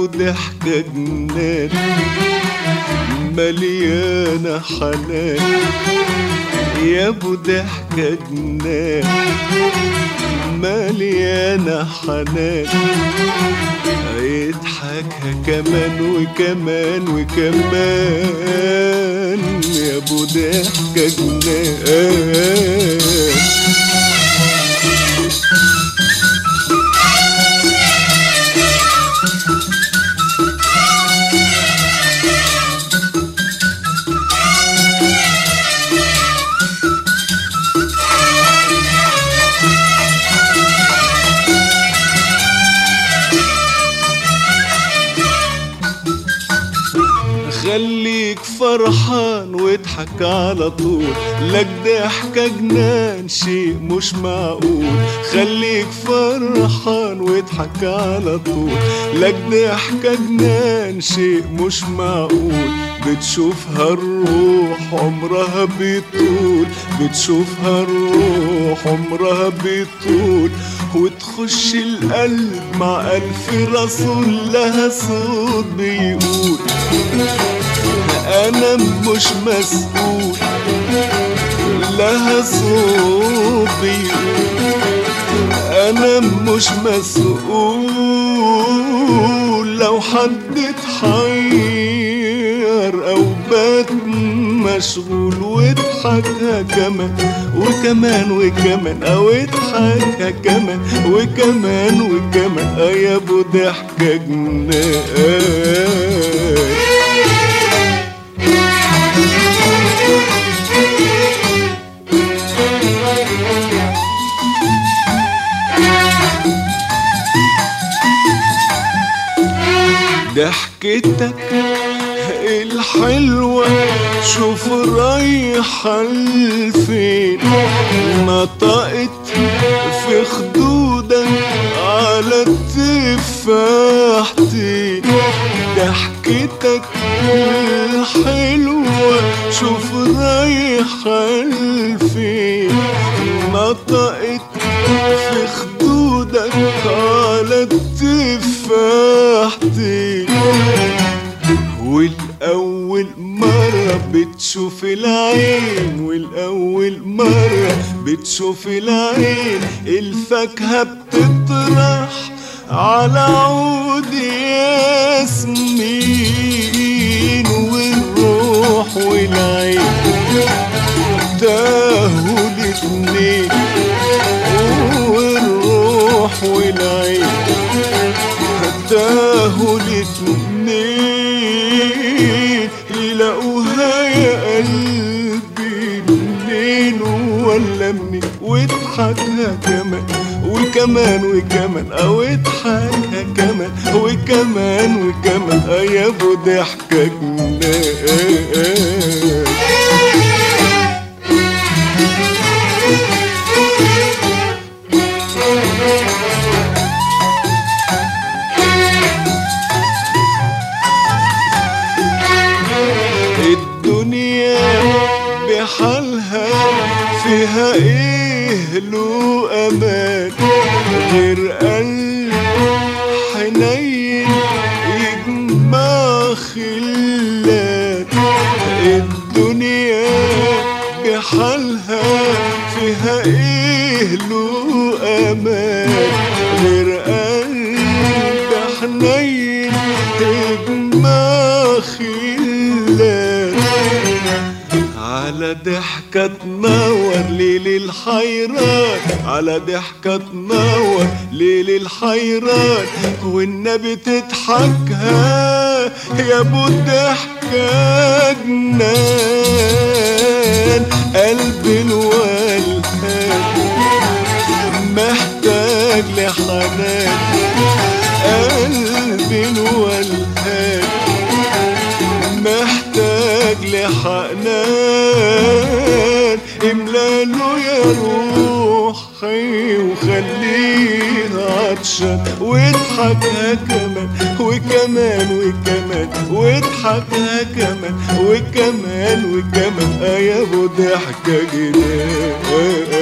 ابو ضحكة جنان مليانة حنان يا ابو ضحكة جنان مليانة حنان يضحكها كمان وكمان وكمان يا ابو ضحكة جنان خليك فرحان واضحك على طول لك ضحكة جنان شيء مش معقول خليك فرحان واضحك على طول لك ضحكة جنان شيء مش معقول بتشوفها الروح عمرها بيطول بتشوفها الروح عمرها بيطول وتخش القلب مع ألف رسول لها صوت بيقول أنا مش مسؤول لها صوت بيقول أنا مش مسؤول لو حد اتحير أو بات مشغول واضحكها كمان وكمان وكمان أو اضحكها كمان وكمان وكمان آه يا أبو ضحكة جنان ضحكتك الحلوة شوف رايحة لفين نطقت في خدودك على التفاحتين ضحكتك الحلوة شوف رايحة لفين نطقت في خدودك على التفاحتين والأول مرة بتشوف العين والأول مرة بتشوف العين الفاكهة بتطرح على عود ياسمين والروح والعين تاهوا الاتنين والروح والعين تاهوا الاتنين يلاقوها يا قلبي منين ولا منين واضحكها كمان وكمان وكمان او اضحكها كمان وكمان وكمان اه يا ابو ضحكة جنان الدنيا بحالها فيها ايه له امان غير قلب حنين يجمع خلات الدنيا بحالها فيها ايه له امان غير قلب حنين يجمع خلات على ضحكة تنور ليل الحيران على ضحكة تنور ليل الحيران والنبي تضحكها يا ابو الضحكة جنان قلب الولهان محتاج لحنان قلب الولهان محتاج لحنان املاله يا روحي وخليه عطشان واضحكها كمان وكمان وكمان واضحكها كمان وكمان وكمان آه يا ابو ضحكة جنان